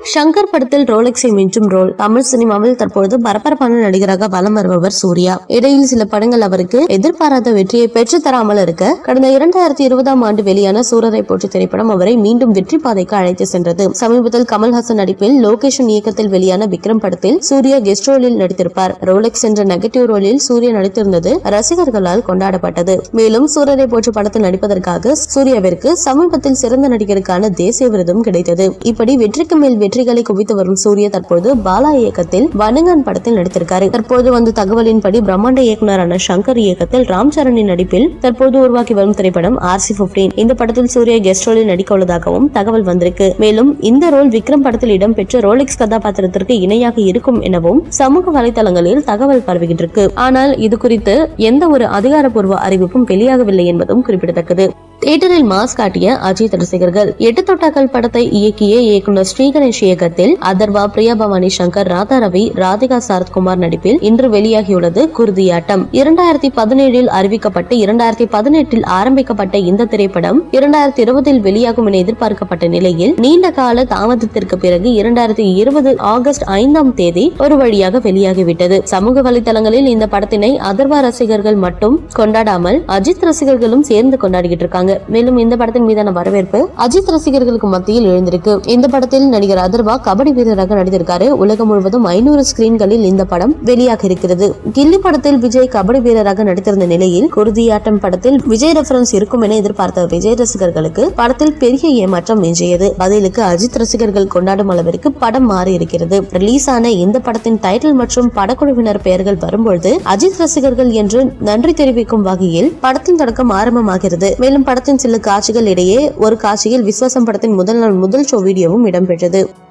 ஷங்கர் படத்தில் ரோலெக்ஸை மிஞ்சும் ரோல் தமிழ் சினிமாவில் தற்பொழுது பரபரப்பான நடிகராக வலம் வருபவர் சூர்யா இடையில் சில படங்கள் அவருக்கு எதிர்பாராத வெற்றியை பெற்று தராமல் இருக்க கடந்த இரண்டாயிரத்தி இருபதாம் ஆண்டு வெளியான சூரரை போற்றி திரைப்படம் அவரை மீண்டும் வெற்றி பாதைக்கு அழைத்து சென்றது சமீபத்தில் கமல்ஹாசன் நடிப்பில் லோகேஷன் இயக்கத்தில் வெளியான விக்ரம் படத்தில் சூர்யா கெஸ்ட் ரோலில் நடித்திருப்பார் ரோலெக்ஸ் என்ற நெகட்டிவ் ரோலில் சூர்யா நடித்திருந்தது ரசிகர்களால் கொண்டாடப்பட்டது மேலும் சூரரை போற்றி படத்தில் நடிப்பதற்காக சூர்யாவிற்கு சமீபத்தில் சிறந்த நடிகருக்கான தேசிய விருதும் கிடைத்தது இப்படி வெற்றிக்கு மேல் வெற்றிகளை குவித்து வரும் சூர்யா தற்போது பாலா இயக்கத்தில் வனங்கன் படத்தில் நடித்திருக்காரு தற்போது வந்த தகவலின்படி பிரம்மாண்ட இயக்குனரான சங்கர் இயக்கத்தில் ராம் சரணின் நடிப்பில் தற்போது உருவாக்கி வரும் திரைப்படம் ஆர்சி பிப்டீன் இந்த படத்தில் சூர்யா கெஸ்ட் ரோலில் நடிக்க உள்ளதாகவும் தகவல் வந்திருக்கு மேலும் இந்த ரோல் விக்ரம் படத்தில் இடம்பெற்ற ரோலெக்ஸ் கதாபாத்திரத்திற்கு இணையாக இருக்கும் எனவும் சமூக வலைதளங்களில் தகவல் பரவுகின்றிருக்கு ஆனால் இது குறித்து எந்த ஒரு அதிகாரப்பூர்வ அறிவிப்பும் வெளியாகவில்லை என்பதும் குறிப்பிடத்தக்கது தியேட்டரில் மாஸ் காட்டிய அஜித் ரசிகர்கள் எட்டு தொட்டாக்கள் படத்தை இயக்கிய இயக்குனர் ஸ்ரீகணேஷ் இயக்கத்தில் அதர்வா பிரியா பவானி சங்கர் ராதா ரவி ராதிகா சரத்குமார் நடிப்பில் இன்று வெளியாகியுள்ளது குருதியாட்டம் இரண்டாயிரத்தி பதினேழில் அறிவிக்கப்பட்டு இரண்டாயிரத்தி பதினெட்டில் ஆரம்பிக்கப்பட்ட இந்த திரைப்படம் இரண்டாயிரத்தி இருபதில் வெளியாகும் என எதிர்பார்க்கப்பட்ட நிலையில் நீண்ட கால தாமதத்திற்கு பிறகு இரண்டாயிரத்தி இருபது ஆகஸ்ட் ஐந்தாம் தேதி ஒரு வழியாக வெளியாகிவிட்டது சமூக வலைதளங்களில் இந்த படத்தினை அதர்வா ரசிகர்கள் மட்டும் கொண்டாடாமல் அஜித் ரசிகர்களும் சேர்ந்து கொண்டாடிக்கிட்டு இருக்காங்க மேலும் இந்த படத்தின் மீதான வரவேற்பு அஜித் ரசிகர்களுக்கு மத்தியில் எழுந்திருக்கு இந்த படத்தில் நடிகர் அதர்வா கபடி வீரராக நடித்திருக்காரு உலகம் முழுவதும் ஐநூறு ஸ்கிரீன்களில் இந்த படம் வெளியாக இருக்கிறது கில்லி படத்தில் விஜய் கபடி வீரராக நடித்திருந்த நிலையில் குருதியாட்டம் படத்தில் விஜய் ரெஃபரன்ஸ் இருக்கும் என எதிர்பார்த்த விஜய் ரசிகர்களுக்கு படத்தில் பெரிய ஏமாற்றம் மிஞ்சியது பதிலுக்கு அஜித் ரசிகர்கள் கொண்டாடும் அளவிற்கு படம் மாறி இருக்கிறது ரிலீஸ் ஆன இந்த படத்தின் டைட்டில் மற்றும் படக்குழுவினர் பெயர்கள் வரும்பொழுது அஜித் ரசிகர்கள் என்று நன்றி தெரிவிக்கும் வகையில் படத்தின் தொடக்கம் ஆரம்பமாகிறது மேலும் படத்தின் சில காட்சிகள் இடையே ஒரு காட்சியில் விஸ்வாசம் படத்தின் முதல் நாள் முதல் ஷோ வீடியோவும் இடம்பெற்றது